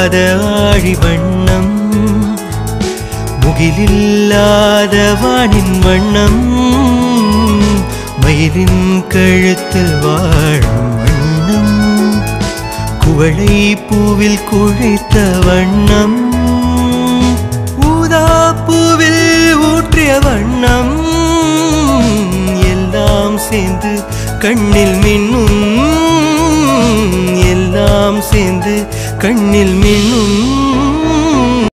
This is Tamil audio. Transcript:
முகிலில்லாத ஆழி வண்ணம் முகிலில்லாத வானின் வண்ணம் மயிலின் கழுத்தில் வாழும் வண்ணம் குவளை பூவில் குழைத்த வண்ணம் ஊதா பூவில் ஊற்றிய வண்ணம் எல்லாம் சேர்ந்து கண்ணில் மின்னும் எல்லாம் சேர்ந்து கண்ணில் மின்னும்